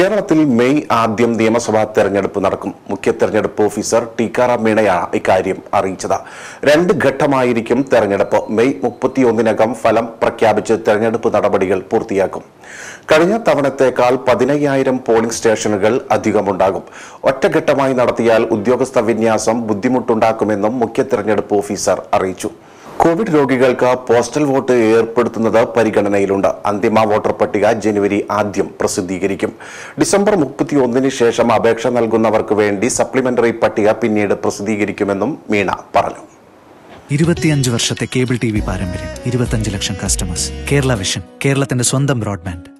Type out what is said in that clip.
കേരളത്തിൽ മെയ് ആദ്യം നിയമസഭാ തെരഞ്ഞെടുപ്പ് നടക്കും മുഖ്യ തെരഞ്ഞെടുപ്പ് ഓഫീസർ ടിക്കാറാം മീണയാണ് ഇക്കാര്യം അറിയിച്ചത് രണ്ട് ഘട്ടമായിരിക്കും തെരഞ്ഞെടുപ്പ് മെയ് മുപ്പത്തിയൊന്നിനകം ഫലം പ്രഖ്യാപിച്ച് തെരഞ്ഞെടുപ്പ് നടപടികൾ പൂർത്തിയാക്കും കഴിഞ്ഞ തവണത്തേക്കാൾ പതിനയ്യായിരം പോളിംഗ് സ്റ്റേഷനുകൾ അധികമുണ്ടാകും ഒറ്റഘട്ടമായി നടത്തിയാൽ ഉദ്യോഗസ്ഥ വിന്യാസം ബുദ്ധിമുട്ടുണ്ടാക്കുമെന്നും മുഖ്യ തെരഞ്ഞെടുപ്പ് ഓഫീസർ അറിയിച്ചു കോവിഡ് രോഗികൾക്ക് പോസ്റ്റൽ വോട്ട് ഏർപ്പെടുത്തുന്നത് പരിഗണനയിലുണ്ട് അന്തിമ വോട്ടർ പട്ടിക ജനുവരി ആദ്യം പ്രസിദ്ധീകരിക്കും ഡിസംബർ മുപ്പത്തി ഒന്നിന് ശേഷം അപേക്ഷ നൽകുന്നവർക്ക് വേണ്ടി സപ്ലിമെന്ററി പട്ടിക പിന്നീട് പ്രസിദ്ധീകരിക്കുമെന്നും മീണ പറഞ്ഞു ഇരുപത്തിയഞ്ച് വർഷത്തെ കേബിൾ ടി വി പാരമ്പര്യം ഇരുപത്തഞ്ച് ലക്ഷം കസ്റ്റമേഴ്സ് കേരള വിഷൻ കേരളത്തിന്റെ സ്വന്തം ബ്രോഡ്ബാൻഡ്